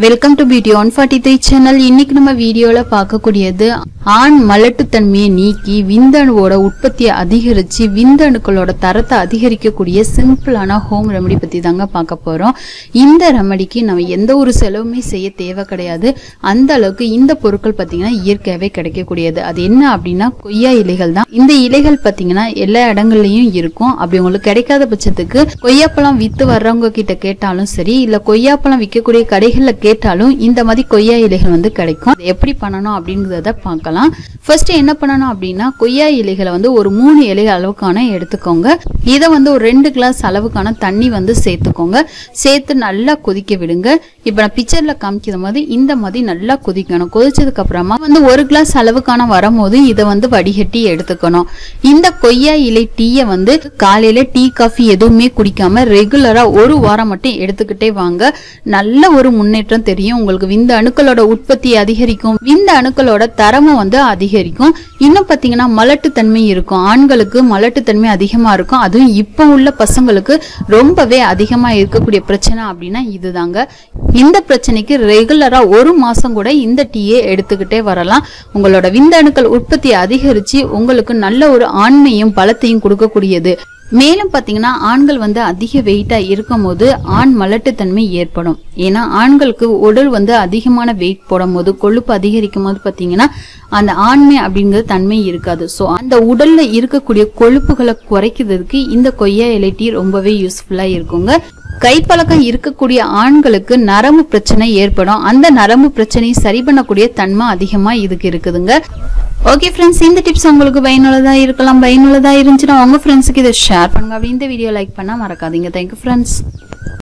welcome to beauty one forty three channel இன்னைக்கு நம்ம வீடியோல பார்க்கக்கூடியது ஆண் மலட்டுத்தன்மையை நீக்கி விந்தணுவோட உற்பத்தியை அதிகரிச்சு விந்தணுக்களோட தரத்தை அதிகரிக்கக்கூடிய சிம்பிளான ஹோம் ரெமெடி பத்தி தாங்க பார்க்க போறோம் இந்த ரெமெடிக்கு நம்ம எந்த ஒரு செலவுமே செய்ய தேவை கிடையாது அந்த அளவுக்கு இந்த பொருட்கள் பார்த்தீங்கன்னா இயற்கையாகவே கிடைக்கக்கூடியது அது என்ன அப்படின்னா கொய்யா இலைகள் தான் இந்த இலைகள் பார்த்தீங்கன்னா எல்லா இடங்கள்லயும் இருக்கும் அப்படி உங்களுக்கு கிடைக்காத பட்சத்துக்கு கொய்யாப்பழம் வித்து வர்றவங்க கிட்ட கேட்டாலும் சரி இல்ல கொய்யாப்பழம் விற்கக்கூடிய கடைகள்ல கேட்டாலும் இந்த மாதிரி கொய்யா இலைகள் வந்து கிடைக்கும் அதை எப்படி பண்ணணும் அப்படிங்கறத பார்க்கலாம் ஃபர்ஸ்ட் என்ன பண்ணணும் அப்படின்னா கொய்யா இலைகளை வந்து ஒரு மூணு இலைகள் அளவுக்கான எடுத்துக்கோங்க இதை வந்து ஒரு ரெண்டு கிளாஸ் அளவுக்கான தண்ணி வந்து சேர்த்துக்கோங்க சேர்த்து நல்லா கொதிக்க விடுங்க இப்ப நான் பிக்சர்ல காமிக்கிற மாதிரி இந்த மாதிரி நல்லா கொதிக்கணும் கொதிச்சதுக்கு அப்புறமா வந்து ஒரு கிளாஸ் அளவுக்கான வரும்போது இதை வந்து வடிகட்டி எடுத்துக்கணும் இந்த கொய்யா இலை டீயை வந்து காலையில டீ காஃபி எதுவுமே குடிக்காம ரெகுலரா ஒரு வாரம் மட்டும் எடுத்துக்கிட்டே வாங்க நல்ல ஒரு முன்னேற்றம் தெரியும் உங்களுக்கு விந்த அணுக்களோட உற்பத்தி அதிகரிக்கும் விந்த அணுக்களோட தரமும் வந்து அதிகரிக்கும் இன்னும் பாத்தீங்கன்னா மலட்டுத்தன்மை இருக்கும் ஆண்களுக்கு மலட்டுத்தன்மை அதிகமா இருக்கும் அதுவும் இப்போ உள்ள பசங்களுக்கு ரொம்பவே அதிகமா இருக்கக்கூடிய பிரச்சனை அப்படின்னா இதுதாங்க இந்த பிரச்சனைக்கு ரெகுலரா ஒரு மாசம் கூட இந்த டீயை எடுத்துக்கிட்டே வரலாம் உங்களோட விந்தணுக்கள் உற்பத்தி அதிகரிச்சு உங்களுக்கு நல்ல ஒரு ஆண்மையும் பலத்தையும் கொடுக்கக்கூடியது மேலும் பாத்தீங்கன்னா ஆண்கள் வந்து அதிக வெயிட்டா இருக்கும் போது ஆண் மலட்டுத்தன்மை ஏற்படும் ஏன்னா ஆண்களுக்கு உடல் வந்து அதிகமான வெயிட் போடும் போது கொழுப்பு அதிகரிக்கும் போது பாத்தீங்கன்னா அந்த ஆண்மை அப்படிங்கிற தன்மை இருக்காது ஸோ அந்த உடல்ல இருக்கக்கூடிய கொழுப்புகளை குறைக்கிறதுக்கு இந்த கொய்யா இலை டீ ரொம்பவே யூஸ்ஃபுல்லா இருக்குங்க கைப்பழக்கம் இருக்கக்கூடிய ஆண்களுக்கு நரம்பு பிரச்சனை ஏற்படும் அந்த நரம்பு பிரச்சனையை சரி பண்ணக்கூடிய தன்மை அதிகமா இதுக்கு இருக்குதுங்க ஓகே ஃப்ரெண்ட்ஸ் இந்த டிப்ஸ் உங்களுக்கு பயனுள்ளதா இருக்கலாம் பயனுள்ளதா இருந்துச்சுன்னா உங்க ஃப்ரெண்ட்ஸுக்கு இதை ஷேர் பண்ணுங்க அப்படி இந்த வீடியோ லைக் பண்ணா மறக்காதீங்க தேங்க்யூ ஃப்ரெண்ட்ஸ்